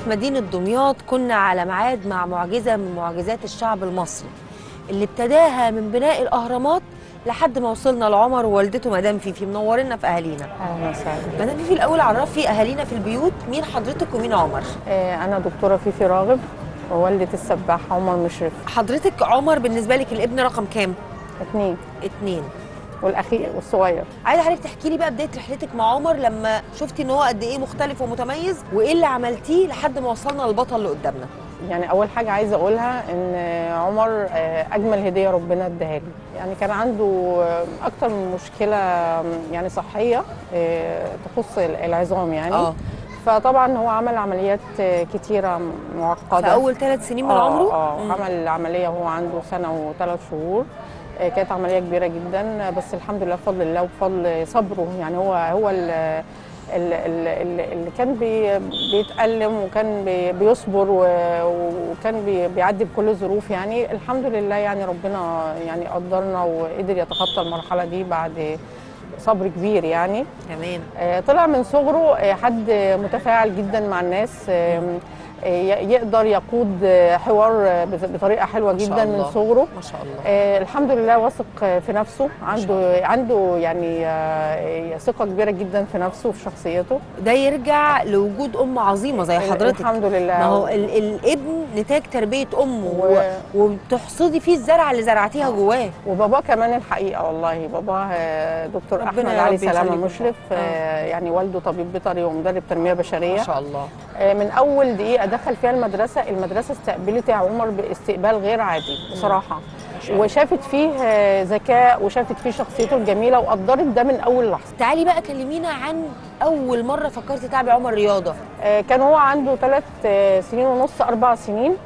في مدينة دمياط كنا على ميعاد مع معجزة من معجزات الشعب المصري اللي ابتداها من بناء الأهرامات لحد ما وصلنا لعمر ووالدته مدام فيفي منورنا في أهالينا اهلا وسهلا مدام فيفي الأول عرفي أهالينا في البيوت مين حضرتك ومين عمر آه، انا دكتوره فيفي راغب ووالده السباح عمر مشرف حضرتك عمر بالنسبة لك الابن رقم كام؟ اثنين اتنين والاخير والصغير عايزه حضرتك تحكي لي بقى بدايه رحلتك مع عمر لما شفتي ان هو قد ايه مختلف ومتميز وايه اللي عملتيه لحد ما وصلنا للبطل اللي قدامنا يعني اول حاجه عايزه اقولها ان عمر آه، اجمل هديه ربنا اداها لي يعني كان عنده آه، اكتر من مشكله يعني صحيه آه، تخص العظام يعني اه فطبعا هو عمل عمليات آه، كتيره معقده في اول ثلاث سنين من آه، عمره اه مم. عمل العمليه وهو عنده سنه وثلاث شهور آه، كانت عمليه كبيره جدا بس الحمد لله بفضل الله وبفضل صبره يعني هو هو ال- ال- ال- ال- اللي كان بي بيتألم وكان بي بيصبر و- وكان بي بيعدي بكل الظروف يعني الحمد لله يعني ربنا يعني قدرنا وقدر يتخطى المرحله دي بعد صبر كبير يعني تمام آه، طلع من صغره آه، حد متفاعل جدا مع الناس آم، آه، ي- يقدر يقود آه، حوار آه، بط- بطريقه حلوه ما شاء جدا من الله. صغره ما شاء الله آه، الحمد لله واثق آه، في نفسه عنده عنده يعني آه، ثقه كبيره جدا في نفسه وفي شخصيته ده يرجع لوجود ام عظيمه زي حضرتك الحمد لله ما هو ال الابن نتاج تربيه امه و- و... وبتحصدي فيه الزرعه اللي زرعتيها جواه وبابا كمان الحقيقه والله بابا آه، دكتور ربنا احمد يا علي رب سلامه يخليكم. مشرف آه، يعني والده طبيب بيطري ومدرب تنميه بشريه ما شاء الله آه، من اول دقيقه دخل فيها المدرسه المدرسه استقبلت يا عمر باستقبال غير عادي بصراحه الله. وشافت فيه آه، ذكاء وشافت فيه شخصيته الجميله وقدرت ده من اول لحظه تعالي بقى كلمينا عن اول مره فكرتي تتابعي عمر رياضه آه، كان هو عنده ثلاث سنين ونص اربع سنين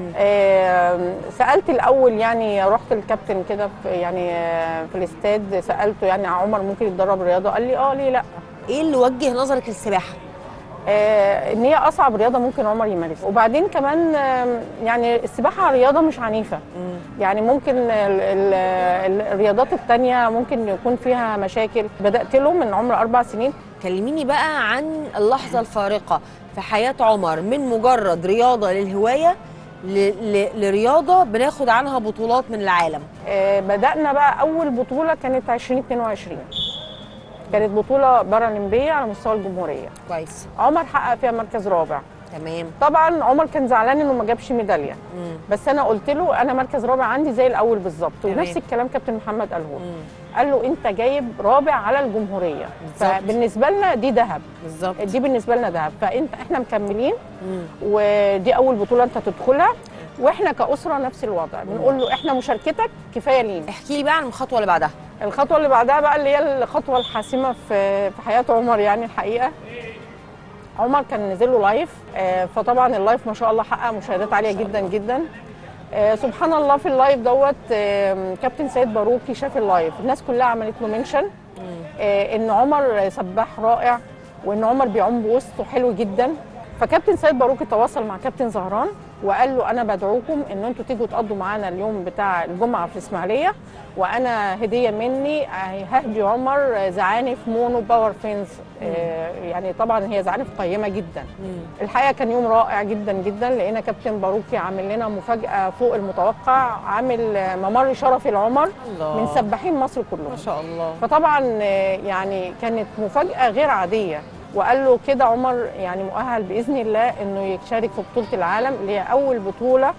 آه، سالت الاول يعني رحت الكابتن كده في يعني آه، في الاستاد سالته يعني عمر ممكن يتدرب رياضه قال لي اه ليه لا ايه اللي وجه نظرك للسباحه آه، ان هي اصعب رياضه ممكن عمر يمارسها وبعدين كمان آم، يعني السباحه رياضه مش عنيفه يعني ممكن ال ال ال الرياضات التانية ممكن يكون فيها مشاكل بدات له من عمر اربع سنين كلميني بقى عن اللحظة الفارقة في حياة عمر من مجرد رياضة للهواية ل... ل... لرياضة بناخد عنها بطولات من العالم آه، بدانا بقى اول بطوله كانت 2022 كانت بطوله بارالمبيه على مستوى الجمهوريه كويس عمر حقق فيها مركز رابع تمام طبعا عمر كان زعلان انه ما جابش ميداليه مم. بس انا قلت له انا مركز رابع عندي زي الاول بالظبط تمام. ونفس الكلام كابتن محمد قاله له. مم. قال له انت جايب رابع على الجمهوريه بالظبط. فبالنسبه لنا دي ذهب بالظبط دي بالنسبه لنا ذهب فانت احنا مكملين مم. ودي اول بطوله انت تدخلها واحنا كاسره نفس الوضع بنقول له احنا مشاركتك كفايه لينا احكي لي بقى عن الخطوة اللي بعدها الخطوه اللي بعدها بقى اللي هي الخطوه الحاسمه في في حياه عمر يعني الحقيقه عمر كان نزل له لايف آه، فطبعا اللايف ما شاء الله حقق مشاهدات عاليه جدا جدا آه، سبحان الله في اللايف دوت آه، كابتن سيد باروكي شاف اللايف الناس كلها عملت له منشن آه، ان عمر سباح رائع وان عمر بيعوم بوسطه حلو جدا فكابتن سيد باروكي تواصل مع كابتن زهران وقال له انا بدعوكم ان انتوا تيجوا تقضوا معانا اليوم بتاع الجمعه في الاسماعيليه وانا هديه مني آه، ههدي عمر آه، زعانف مونو باور فينز آه، يعني طبعا هي زعانف قيمه جدا مم. الحقيقه كان يوم رائع جدا جدا لقينا كابتن باروكي عامل لنا مفاجاه فوق المتوقع عامل آه، ممر شرفي لعمر الله من سباحين مصر كلهم ما شاء الله فطبعا آه، يعني كانت مفاجاه غير عاديه وقال له كده عمر يعني مؤهل باذن الله انه يشارك في بطوله العالم اللي هي اول بطوله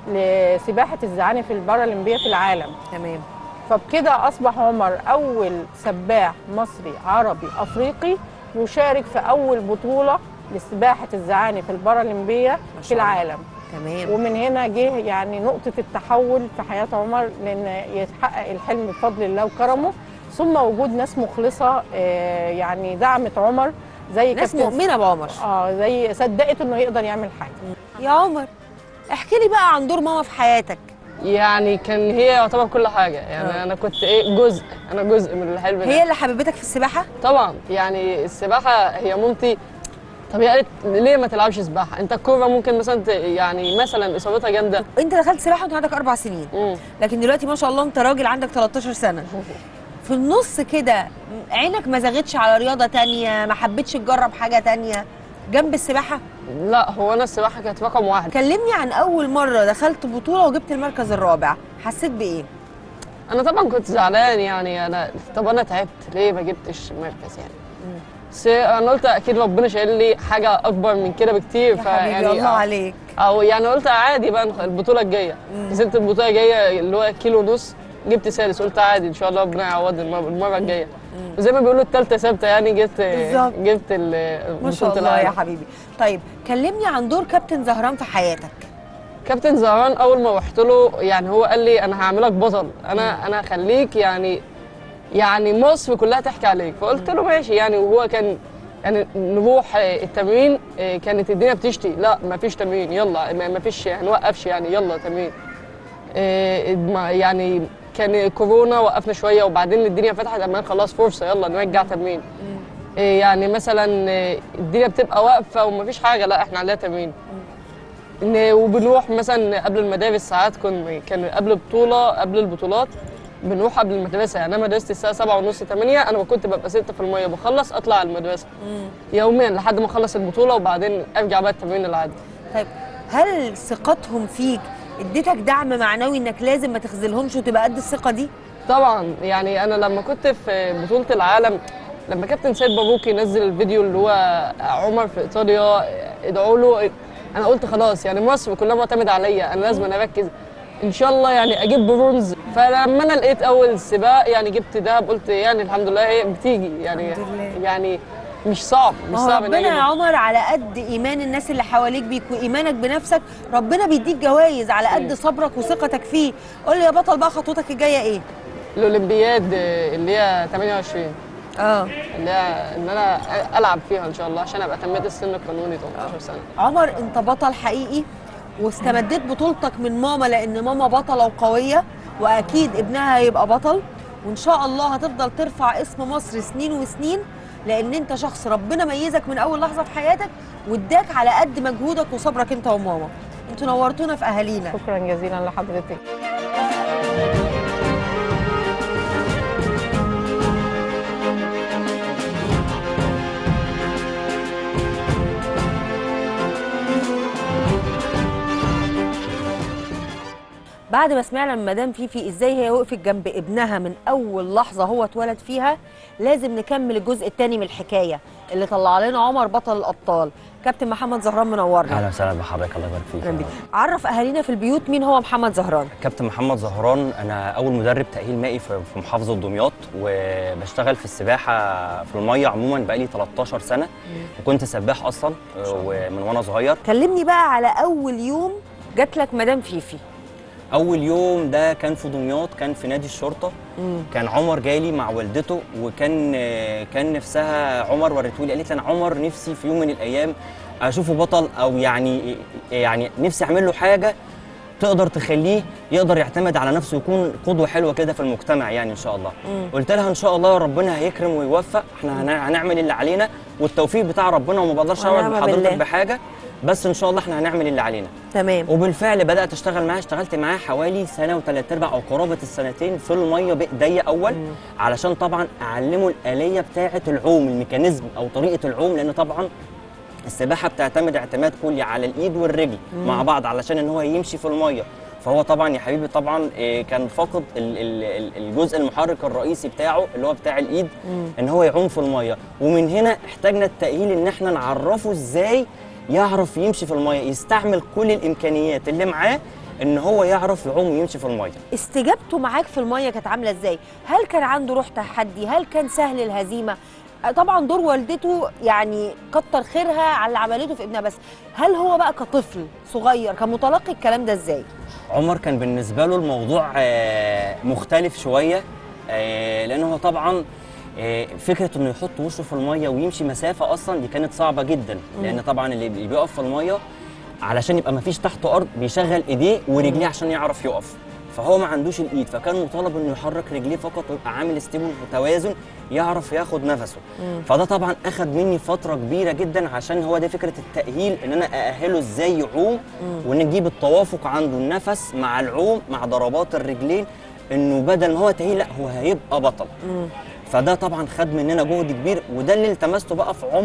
لسباحه الزعانف البارالمبيه في العالم تمام فبكده اصبح عمر اول سباح مصري عربي افريقي يشارك في اول بطوله لسباحه الزعانف البارالمبيه في شاء الله. العالم تمام ومن هنا جه يعني نقطه التحول في حياه عمر لان يتحقق الحلم بفضل الله وكرمه ثم وجود ناس مخلصه آه، يعني دعمت عمر زي ناس كابتن- مؤمنة بعمر اه زي صدقت انه يقدر يعمل حاجه يا عمر احكي لي بقى عن دور ماما في حياتك يعني كان هي يعتبر كل حاجه يعني آه. انا كنت ايه جزء انا جزء من الحلم ده هي اللي حببتك في السباحة طبعا يعني السباحه هي مامتي طب هي قالت ليه ما تلعبش سباحه انت الكوره ممكن مثلا ت- يعني مثلا اصابتها جامده انت دخلت سباحة وانت عندك اربع سنين مم. لكن دلوقتي ما شاء الله انت راجل عندك 13 سنه في النص كده عينك ما زاغتش على رياضه تانية ما حبيتش تجرب حاجه تانية جنب السباحه لا هو انا السباحه كانت رقم واحد كلمني عن اول مره دخلت بطوله وجبت المركز الرابع حسيت بايه انا طبعا كنت زعلان يعني انا طب انا تعبت ليه ما جبتش مركز يعني بس انا قلت اكيد ربنا شايل لي حاجه اكبر من كده بكتير يا حبيبي الله عليك او يعني قلت عادي بقى البطوله الجايه نزلت البطوله الجايه اللي هو كيلو ونص جبت سادس قلت عادي ان شاء الله ربنا يعوضني المره المرة الجايه وزي ما بيقولوا الثالثه ثابته يعني جبت بالظبط. جبت ال- ما شاء بطولة الله يا العالم. حبيبي طيب كلمني عن دور كابتن زهران في حياتك كابتن زهران اول ما رحت له يعني هو قال لي انا هعملك بطل انا انا هخليك يعني يعني مصر كلها تحكي عليك فقلت له ماشي يعني وهو كان يعني نروح آه، التمرين آه، كانت الدنيا بتشتي لا ما فيش تمرين يلا ما ما فيش هنوقفش يعني يلا تمرين آه، ما- يعني كان كورونا وقفنا شويه وبعدين الدنيا فتحت اما خلاص فرصه يلا نرجع تمرين آه، يعني مثلا آه، الدنيا بتبقى واقفه ومفيش حاجه لا احنا عليها تمرين إن- وبنروح مثلا قبل المدارس ساعات كن كان قبل بطوله قبل البطولات بنروح قبل المدرسه يعني انا مدرستي الساعه 7 ونص 8 انا كنت ببقى 6 في الميه بخلص اطلع على المدرسه يوميا لحد ما اخلص البطوله وبعدين ارجع بقى التمرين العادي طيب هل ثقتهم فيك اديتك دعم معنوي انك لازم ما تخذلهمش وتبقى قد الثقه دي طبعا يعني انا لما كنت في بطوله العالم لما كابتن سيد باروكي نزل الفيديو اللي هو عمر في ايطاليا ادعوا له انا قلت خلاص يعني مصر كلها معتمده عليا انا لازم أنا اركز ان شاء الله يعني اجيب برونز فلما انا لقيت اول سباق يعني جبت دهب قلت يعني الحمد لله هي بتيجي يعني الحمد لله. يعني مش صعب مش ما هو صعب إن ربنا أجيب. يا عمر على قد ايمان الناس اللي حواليك بيك وايمانك بنفسك ربنا بيديك جوائز على قد صبرك وثقتك فيه قول لي يا بطل بقى خطوتك الجايه ايه الاولمبياد اللي هي 28 اه اللي هي ان انا العب فيها ان شاء الله عشان ابقى تميت السن القانوني 18 سنه عمر انت بطل حقيقي واستمديت بطولتك من ماما لان ماما بطله وقويه واكيد ابنها هيبقى بطل وان شاء الله هتفضل ترفع اسم مصر سنين وسنين لان انت شخص ربنا ميزك من اول لحظه في حياتك واداك على قد مجهودك وصبرك انت وماما انتوا نورتونا في اهالينا شكرا جزيلا لحضرتك بعد ما سمعنا من مدام فيفي ازاي هي وقفت جنب ابنها من اول لحظه هو اتولد فيها لازم نكمل الجزء الثاني من الحكايه اللي طلع لنا عمر بطل الابطال كابتن محمد زهران منورنا اهلا وسهلا بحضرتك الله يبارك فيك أهلاً بيك. عرف اهالينا في البيوت مين هو محمد زهران كابتن محمد زهران انا اول مدرب تاهيل مائي في في محافظه دمياط وبشتغل في السباحه في الميه عموما بقالي 13 سنه وكنت سباح اصلا ومن وانا صغير كلمني بقى على اول يوم جات لك مدام فيفي اول يوم ده كان في دمياط كان في نادي الشرطه كان عمر جاي مع والدته وكان كان نفسها عمر وريتهولي قالت لي انا عمر نفسي في يوم من الايام اشوفه بطل او يعني يعني نفسي اعمل له حاجه تقدر تخليه يقدر يعتمد على نفسه ويكون قدوه حلوه كده في المجتمع يعني ان شاء الله قلت لها ان شاء الله ربنا هيكرم ويوفق احنا هن- هنعمل اللي علينا والتوفيق بتاع ربنا وما بقدرش اوعد ونعم بالله. حضرتك بحاجه بس ان شاء الله احنا هنعمل اللي علينا تمام وبالفعل بدات اشتغل معاه اشتغلت معاه حوالي سنه وثلاث ارباع او قرابه السنتين في الميه بايديا اول علشان طبعا اعلمه الاليه بتاعه العوم الميكانيزم او طريقه العوم لان طبعا السباحه بتعتمد اعتماد كلي على الايد والرجل مع بعض علشان ان هو يمشي في الميه فهو طبعا يا حبيبي طبعا إيه، كان فاقد ال- ال- ال- الجزء المحرك الرئيسي بتاعه اللي هو بتاع الايد ان هو يعوم في الميه ومن هنا احتاجنا التاهيل ان احنا نعرفه ازاي يعرف يمشي في الميه يستعمل كل الامكانيات اللي معاه ان هو يعرف يعوم ويمشي في الميه استجابته معاك في الميه كانت عامله ازاي هل كان عنده روح تحدي هل كان سهل الهزيمه آه، طبعا دور والدته يعني كتر خيرها على اللي عملته في ابنها بس هل هو بقى كطفل صغير كان متلقي الكلام ده ازاي عمر كان بالنسبه له الموضوع آه، مختلف شويه آه، لان هو طبعا آه، فكره انه يحط وشه في الميه ويمشي مسافه اصلا دي كانت صعبه جدا لان طبعا اللي اللي بيقف في الميه علشان يبقى ما فيش تحته ارض بيشغل ايديه ورجليه عشان يعرف يقف فهو ما عندوش الايد فكان مطالب انه يحرك رجليه فقط ويبقى عامل ستيبل وتوازن يعرف ياخد نفسه فده طبعا اخد مني فتره كبيره جدا عشان هو ده فكره التاهيل ان انا ااهله ازاي يعوم وان نجيب التوافق عنده النفس مع العوم مع ضربات الرجلين انه بدل ما هو تاهيل لا هو هيبقى بطل فده طبعا خد مننا جهد كبير وده اللي التمسته بقى في عمر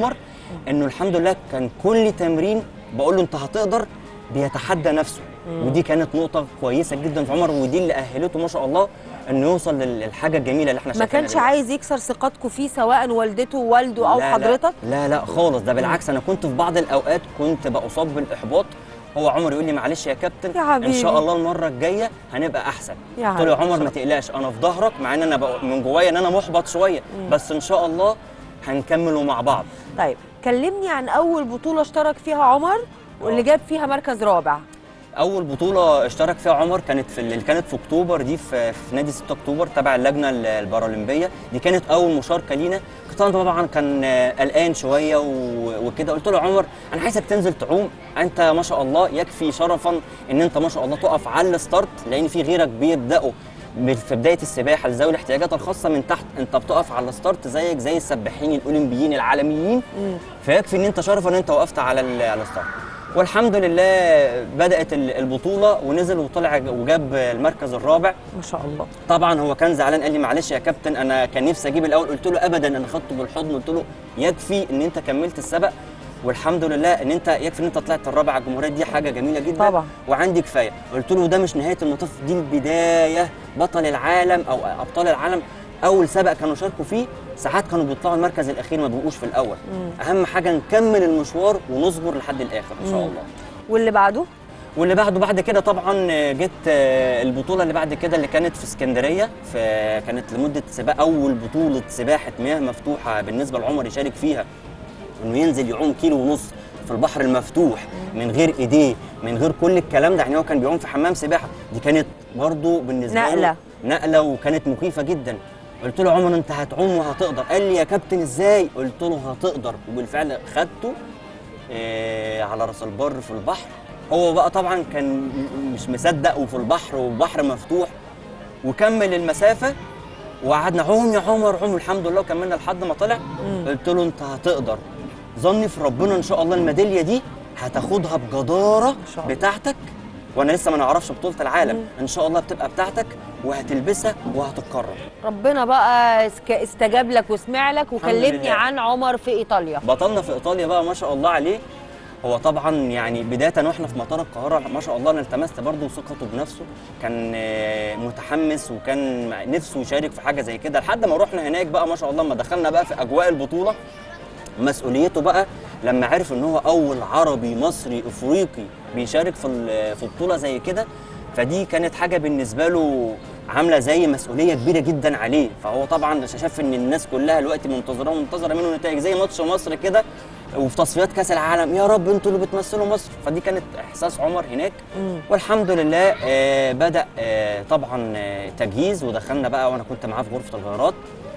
انه الحمد لله كان كل تمرين بقول له انت هتقدر بيتحدى نفسه ودي كانت نقطه كويسه جدا في عمر ودي اللي اهلته ما شاء الله انه يوصل لل- للحاجه الجميله اللي احنا ما شايفينها كانش دلوقتي. عايز يكسر ثقتكم فيه سواء والدته ووالده او لا لا، حضرتك لا لا خالص ده بالعكس انا كنت في بعض الاوقات كنت باصاب بالاحباط هو عمر يقول لي معلش يا كابتن يا حبيبي. ان شاء الله المره الجايه هنبقى احسن يا قلت له يا حبيبي. عمر ما تقلقش انا في ظهرك مع ان انا بقى من جوايا ان انا محبط شويه بس ان شاء الله هنكمله مع بعض طيب كلمني عن اول بطوله اشترك فيها عمر واللي آه. جاب فيها مركز رابع اول بطوله اشترك فيها عمر كانت في اللي كانت في اكتوبر دي في, في نادي 6 اكتوبر تبع اللجنه ال- البارالمبيه دي كانت اول مشاركه لينا كنت انا طبعا كان آه، قلقان شويه و- وكده قلت له يا عمر انا عايزك تنزل تعوم انت ما شاء الله يكفي شرفا ان انت ما شاء الله تقف على الستارت لان في غيرك بيبداوا ب- في بدايه السباحه لذوي الاحتياجات الخاصه من تحت انت بتقف على الستارت زيك زي السباحين الاولمبيين العالميين فيكفي ان انت شرف ان انت وقفت على ال- على الستارت والحمد لله بدات ال- البطوله ونزل وطلع ج- وجاب المركز الرابع ما شاء الله طبعا هو كان زعلان قال لي معلش يا كابتن انا كان نفسي اجيب الاول قلت له ابدا انا خدته بالحضن قلت له يكفي ان انت كملت السبق والحمد لله ان انت يكفي ان انت طلعت الرابع على الجمهوريه دي حاجه جميله جدا طبعا. وعندي كفايه قلت له ده مش نهايه المطاف دي البدايه بطل العالم او ابطال العالم اول سبق كانوا شاركوا فيه ساعات كانوا بيطلعوا المركز الاخير ما بيبقوش في الاول اهم حاجه نكمل المشوار ونصبر لحد الاخر ان شاء الله واللي بعده واللي بعده بعد كده طبعا جت آه، البطوله اللي بعد كده اللي كانت في اسكندريه في كانت لمده سباق اول بطوله سباحه مياه مفتوحه بالنسبه لعمر يشارك فيها انه ينزل يعوم كيلو ونص في البحر المفتوح من غير ايديه من غير كل الكلام ده يعني هو كان بيعوم في حمام سباحه دي كانت برضو بالنسبه نقلة. له نقله وكانت مخيفه جدا قلت له عمر انت هتعوم وهتقدر قال لي يا كابتن ازاي قلت له هتقدر وبالفعل خدته آه، على راس البر في البحر هو بقى طبعا كان م- مش مصدق وفي البحر والبحر مفتوح وكمل المسافه وقعدنا عوم يا عمر عوم الحمد لله وكملنا لحد ما طلع قلت له انت هتقدر ظني في ربنا ان شاء الله الميداليه دي هتاخدها بجداره شاء الله. بتاعتك وانا لسه ما نعرفش بطوله العالم ان شاء الله بتبقى بتاعتك وهتلبسها وهتتكرر ربنا بقى اسك- استجاب لك وسمع لك وكلمني لله. عن عمر في ايطاليا بطلنا في ايطاليا بقى ما شاء الله عليه هو طبعا يعني بدايه واحنا في مطار القاهره ما شاء الله انا التمست برضه ثقته بنفسه كان آه، متحمس وكان نفسه يشارك في حاجه زي كده لحد ما رحنا هناك بقى ما شاء الله لما دخلنا بقى في اجواء البطوله مسؤوليته بقى لما عرف ان هو اول عربي مصري افريقي بيشارك في ال- في بطوله زي كده فدي كانت حاجه بالنسبه له عامله زي مسؤوليه كبيره جدا عليه فهو طبعا شاف ان الناس كلها دلوقتي منتظره ومنتظره منه نتائج زي ماتش مصر كده وفي تصفيات كاس العالم يا رب انتوا اللي بتمثلوا مصر فدي كانت احساس عمر هناك والحمد لله آه بدا آه طبعا آه تجهيز ودخلنا بقى وانا كنت معاه في غرفه الغيارات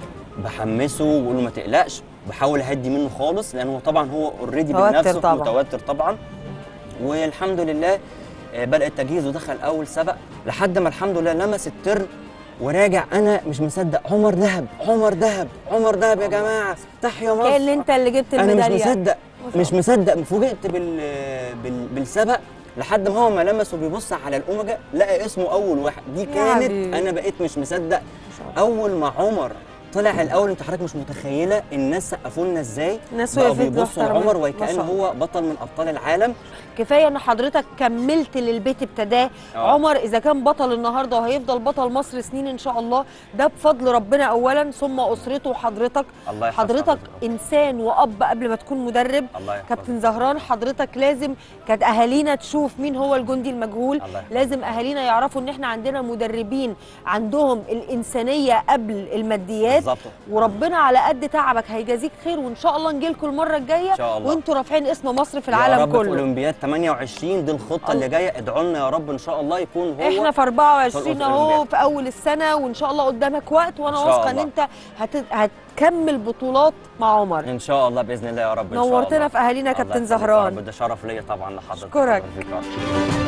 بحمسه واقول له ما تقلقش بحاول اهدي منه خالص لان هو طبعا هو اوريدي توتر بنفسه طبعاً. متوتر طبعا والحمد لله آه، بدا التجهيز ودخل اول سبق لحد ما الحمد لله لمس الترن وراجع انا مش مصدق عمر دهب عمر دهب عمر دهب يا جماعه تحيا مصر كان انت اللي جبت انا مش الميداليه مصدق مش مصدق فوجئت بال... بال... بالسبق لحد ما هو ما لمس وبيبص على الاوميجا لقى اسمه اول واحد دي كانت حبيبي. انا بقيت مش مصدق اول ما عمر طلع الاول انت حضرتك مش متخيله الناس سقفوا لنا ازاي الناس بقوا وقفت بيبصوا محترمة. لعمر ما وكانه شاء الله. هو بطل من ابطال العالم كفايه ان حضرتك كملت للبيت ابتداه آه. عمر اذا كان بطل النهارده وهيفضل بطل مصر سنين ان شاء الله ده بفضل ربنا اولا ثم اسرته وحضرتك الله يحفظ حضرتك حضرتك. انسان واب قبل ما تكون مدرب الله يحفظك. كابتن زهران حضرتك لازم كانت اهالينا تشوف مين هو الجندي المجهول الله يحفظك. لازم اهالينا يعرفوا ان احنا عندنا مدربين عندهم الانسانيه قبل الماديات بالظبط وربنا على قد تعبك هيجازيك خير وان شاء الله نجيلكم المره الجايه إن شاء الله. وانتوا رافعين اسم مصر في يا العالم رب في كله اولمبياد 28 دي الخطه اللي جايه ادعوا لنا يا رب ان شاء الله يكون هو احنا في 24 في اهو الأولمبياد. في اول السنه وان شاء الله قدامك وقت وانا إن شاء واثقه ان الله. انت هت... هتكمل بطولات مع عمر ان شاء الله باذن الله يا رب إن شاء نورتنا الله. في أهالينا الله كابتن يخليك يا زهران. رب، ده شرف ليا طبعا لحضرتك أشكرك. الله يخليك يا رب.